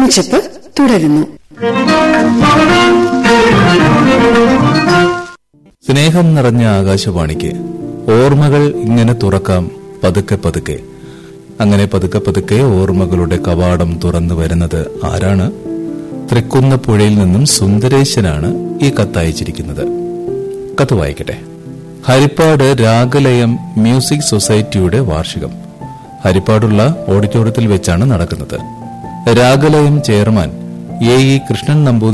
ഓർമ്മച്ചപ്പ് തുടരുന്നു സ്നേഹം നിറഞ്ഞ ആകാശവാണിക്ക് ഓർമ്മകൾ ഇങ്ങനെ തുറക്കാം പതുക്കെ പതുക്കെ അങ്ങനെ പതുക്കെ പതുക്കെ ഓർമ്മകളുടെ കവാടം തുറന്നു വരുന്നത് ആരാണ് തൃക്കുന്നപ്പുഴയിൽ നിന്നും സുന്ദരേശനാണ് ഈ കത്തയച്ചിരിക്കുന്നത് കത്ത് വായിക്കട്ടെ ഹരിപ്പാട് രാഗലയം മ്യൂസിക് സൊസൈറ്റിയുടെ വാർഷികം ഹരിപ്പാടുള്ള ഓഡിറ്റോറിയത്തിൽ വെച്ചാണ് നടക്കുന്നത് Ragalayam chairman A E Krishnan Namboothiri